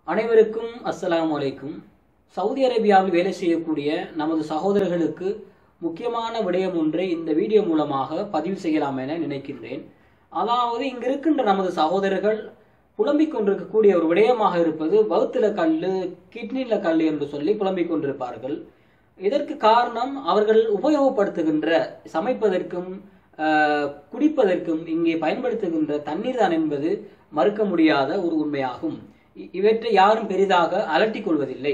அனைவருக்கும் அஸ்ஸலாமு அலைக்கும் சவுதி அரேபியாவில் வேலை செய்யக்கூடிய நமது சகோதரர்களுக்கு முக்கியமான விடயம் ஒன்றை இந்த வீடியோ மூலமாக பதிவு செய்யலாம் என நினைக்கின்றேன் அதாவது இங்கு இருக்கின்ற நமது சகோதரர்கள் புலம்பிக் கொண்டிருக்கக்கூடிய ஒரு விடயமாக இருப்பது வவுத்துல கல்லு கிட்னில கல்லு என்று சொல்லி புலம்பிக் கொண்டிருப்பார்கள் இதற்கு காரணம் அவர்கள் உபயோகப்படுத்துகின்ற சமைப்பதற்கும் ஆஹ், குடிப்பதற்கும் இங்கே பயன்படுத்துகின்ற தண்ணீர் தான் என்பது மறுக்க முடியாத ஒரு உண்மையாகும் இ- இவற்றை யாரும் பெரிதாக அலட்டிக் கொள்வதில்லை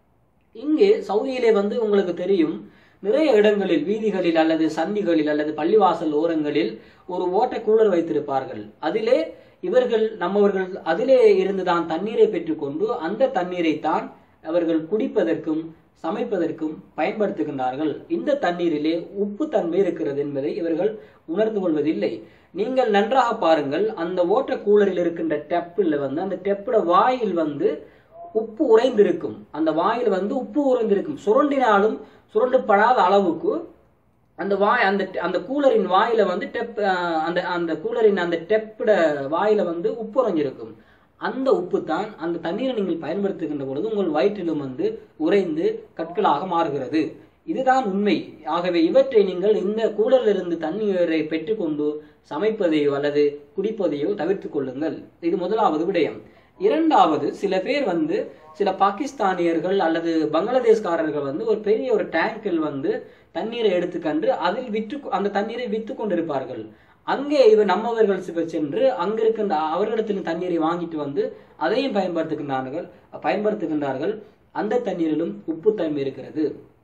இங்கே சவுதியிலே வந்து உங்களுக்கு தெரியும் நிறைய இடங்களில் வீதிகளில் அல்லது சந்திகளில் அல்லது பள்ளிவாசல் ஓரங்களில் ஒரு ஓட்ட கூலர் வைத்திருப்பார்கள் அதிலே இவர்கள் நம்மவர்கள் அதிலே இருந்துதான் தண்ணீரை பெற்றுக்கொண்டு அந்த தண்ணீரை தான் அவர்கள் குடிப்பதற்கும் சமைப்பதற்கும் பயன்படுத்துகின்றார்கள் இந்த தண்ணீரிலே உப்பு தன்மை இருக்கிறது என்பதை இவர்கள் உணர்ந்து கொள்வதில்லை நீங்கள் நன்றாக பாருங்கள் அந்த ஓட்ட கூலரில் இருக்கின்ற டெப்பில் வந்து அந்த டெப்போட வாயில் வந்து உப்பு உறைந்திருக்கும் அந்த வாயில் வந்து உப்பு உறைந்திருக்கும் சுரண்டினாலும் சுரண்டப்படாத அளவுக்கு அந்த வாய் அந்த அந்த கூலரின் வாயில வந்து டெப் அஹ், அந்த அந்த கூலரின் அந்த டெப்போட வாயில வந்து உப்பு உறைஞ்சிருக்கும் அந்த உப்பு தான் அந்த தண்ணீரை நீங்கள் பயன்படுத்துகின்ற பொழுது உங்கள் வயிற்றிலும் வந்து உறைந்து கற்களாக மாறுகிறது இதுதான் உண்மை ஆகவே இவற்றை நீங்கள் இந்த கூலரிலிருந்து தண்ணீரை பெற்றுக்கொண்டு சமைப்பதையோ அல்லது குடிப்பதையோ தவிர்த்து கொள்ளுங்கள் இது முதலாவது விடயம் இரண்டாவது சில பேர் வந்து சில பாகிஸ்தானியர்கள் அல்லது பங்களாதேஷ்காரர்கள் வந்து ஒரு பெரிய ஒரு டேங்கில் வந்து தண்ணீரை எடுத்துக்கண்டு அதில் விற்று அந்த தண்ணீரை விற்று கொண்டிருப்பார்கள் அங்கே இவர் நம்மவர்கள் சில சென்று அங்கிருக்கின்ற அவர்களிடத்தில் தண்ணீரை வாங்கிட்டு வந்து அதையும் பயன்படுத்துகின்றார்கள் பயன்படுத்துகின்றார்கள் அந்த தண்ணீரிலும் உப்புத்தன்மை இருக்கிறது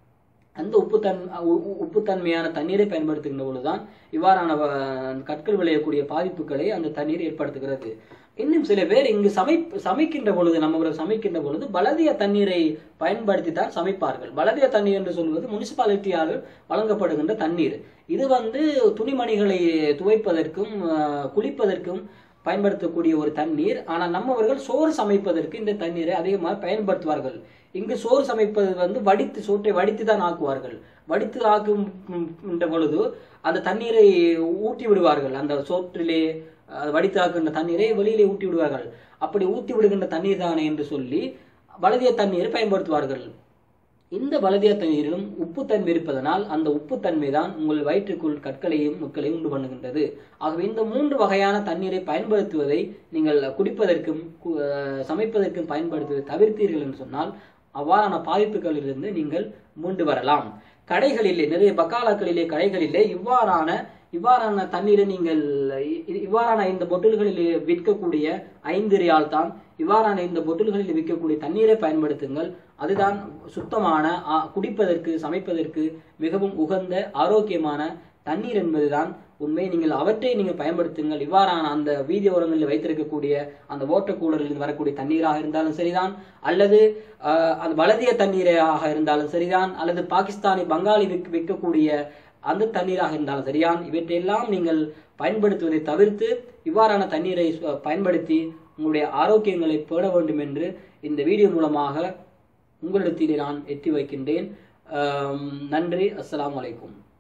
அந்த உப்புத்தன் உ- உ- உப்புத்தன்மையான தண்ணீரை பயன்படுத்துகின்ற பொழுதுதான் இவ்வாறான வ- கற்கள் விளையக்கூடிய பாதிப்புகளை அந்த தண்ணீர் ஏற்படுத்துகிறது இன்னும் சில பேர் இங்கு சமை சமைக்கின்ற பொழுது நம்ம சமைக்கின்ற பொழுது பலதிய தண்ணீரை பயன்படுத்தி தான் சமைப்பார்கள் பலதிய தண்ணீர் என்று சொல்வது முனிசிபாலிட்டியால் வழங்கப்படுகின்ற தண்ணீர் இது வந்து துணிமணிகளை துவைப்பதற்கும் அஹ், குளிப்பதற்கும் பயன்படுத்தக்கூடிய ஒரு தண்ணீர் ஆனால் நம்மவர்கள் சோறு சமைப்பதற்கு இந்த தண்ணீரை அதிகமாக பயன்படுத்துவார்கள் இங்கு சோறு சமைப்பது வந்து வடித்து சோற்றை வடித்து தான் ஆக்குவார்கள் வடித்து ஆக்கும் ம், என்ற பொழுது அந்த தண்ணீரை ஊற்றி விடுவார்கள் அந்த சோற்றிலே அஹ், வடித்து ஆக்குகின்ற தண்ணீரை வெளியிலே ஊற்றி விடுவார்கள் அப்படி ஊற்றி விடுகின்ற தண்ணீர் தானே என்று சொல்லி வலதிய தண்ணீரை பயன்படுத்துவார்கள் இந்த வலதிய தண்ணீரிலும் உப்புத்தன்மை இருப்பதனால் அந்த உப்புத்தன்மை தான் உங்கள் வயிற்றுக்குள் கற்களையும் முக்களையும் உண்டு பண்ணுகின்றது ஆகவே இந்த மூன்று வகையான தண்ணீரை பயன்படுத்துவதை நீங்கள் குடிப்பதற்கும் கு- அஹ் சமைப்பதற்கும் பயன்படுத்துவதை தவிர்த்தீர்கள் என்று சொன்னால் அவ்வாறான பாதிப்புகளிலிருந்து நீங்கள் மீண்டு வரலாம் கடைகளிலே நிறைய பக்காலாக்களிலே கடைகளிலே இவ்வாறான இவ்வாறான தண்ணீரை நீங்கள் இ- இவ்வாறான இந்த பொட்டில்களில் விற்கக்கூடிய ஐந்து ரியால் தான் இவ்வாறான இந்த பொட்டில்களில் விற்கக்கூடிய தண்ணீரை பயன்படுத்துங்கள் அதுதான் சுத்தமான ஆ, குடிப்பதற்கு சமைப்பதற்கு மிகவும் உகந்த ஆரோக்கியமான தண்ணீர் என்பதுதான் உண்மை நீங்கள் அவற்றை நீங்கள் பயன்படுத்துங்கள் இவ்வாறான அந்த வீதி ஓரங்களில் வைத்திருக்கக்கூடிய அந்த ஓட்ட கூலரில் வரக்கூடிய தண்ணீராக இருந்தாலும் சரிதான் அல்லது ஆஹ், அந்த வலதிய தண்ணீராக இருந்தாலும் சரிதான் அல்லது பாகிஸ்தானி பங்காளி விற்க விற்கக்கூடிய அந்த தண்ணீராக இருந்தாலும் சரியான் இவற்றையெல்லாம் நீங்கள் பயன்படுத்துவதை தவிர்த்து இவ்வாறான தண்ணீரை சு- பயன்படுத்தி உங்களுடைய ஆரோக்கியங்களை பேண வேண்டும் என்று இந்த வீடியோ மூலமாக உங்களிடத்திலே நான் எத்தி வைக்கின்றேன் ஆம், நன்றி அஸ்ஸலாமு அலைக்கும்